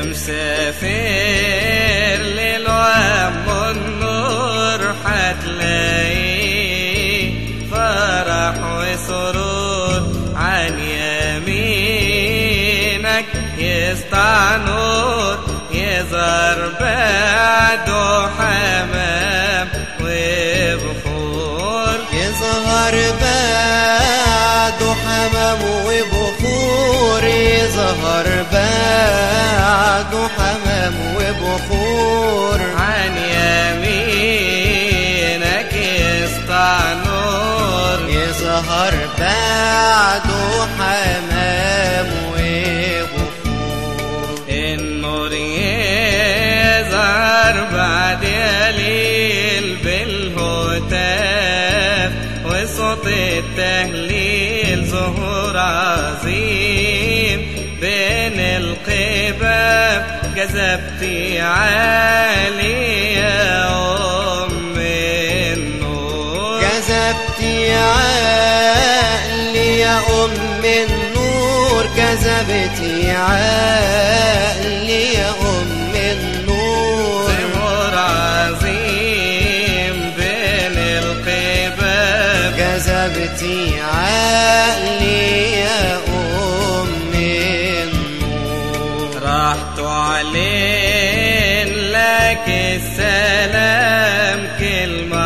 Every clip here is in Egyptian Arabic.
مسافر للوهم النور حتلاقي فرح وسرور عن يمينك يسطع نور يظهر بعده حمام وبخور يظهر بعده حمام وبخور يظهر بعده حمام وبخور عن يمينك يسطع نور يظهر بعده حمام وبخور النور يظهر بعد قليل بالهتاف وصوت التهليل ظهور عظيم بين القباب جذبتي عالي يا أم النور كذبتي عقلي يا أم النور كذبتي عقلي يا أم النور ظهور عظيم بين القباب كذبتي عقلي يا أم النور راح تعلن لك السلام كلمة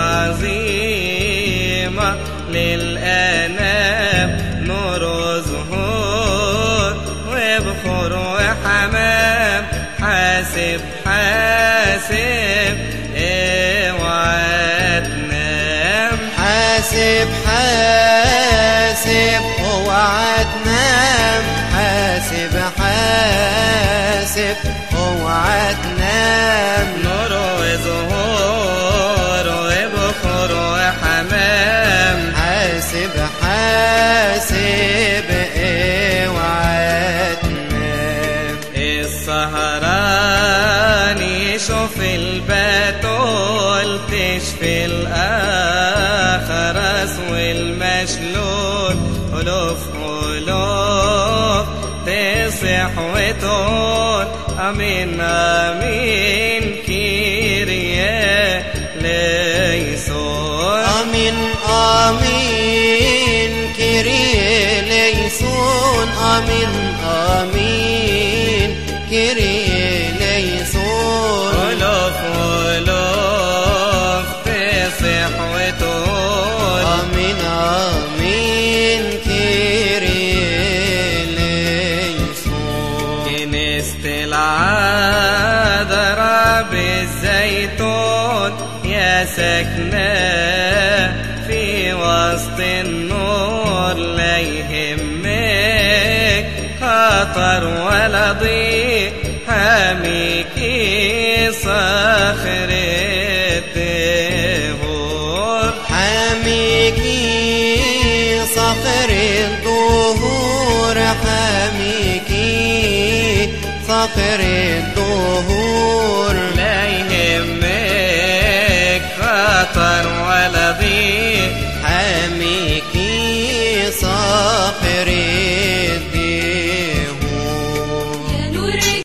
عظيمة للأنام نور وزهور وبخور وحمام حاسب حاسب اوعى تنام حاسب حاسب اوعى تنام حاسب حاسب اوعى تنام نور وزهور وبخور وحمام حاسب حاسب اوعى تنام السهران يشوف البتول تشفي الأخرس والمشلول ألوف ألوف تصح وتقول أمين أمين كيريا ليسون امين امين كيري ليسون امين امين كيري ليسون ألوف ألوف تصح وتقول امين امين كيري ليسون كنيسة العذراء بالزيتون يا ساكنة في وسط النور لا يهمك خطر ولا ضيق حاميكي صخر الدهور حاميكي صخر الظهور حاميكي صخر الظهور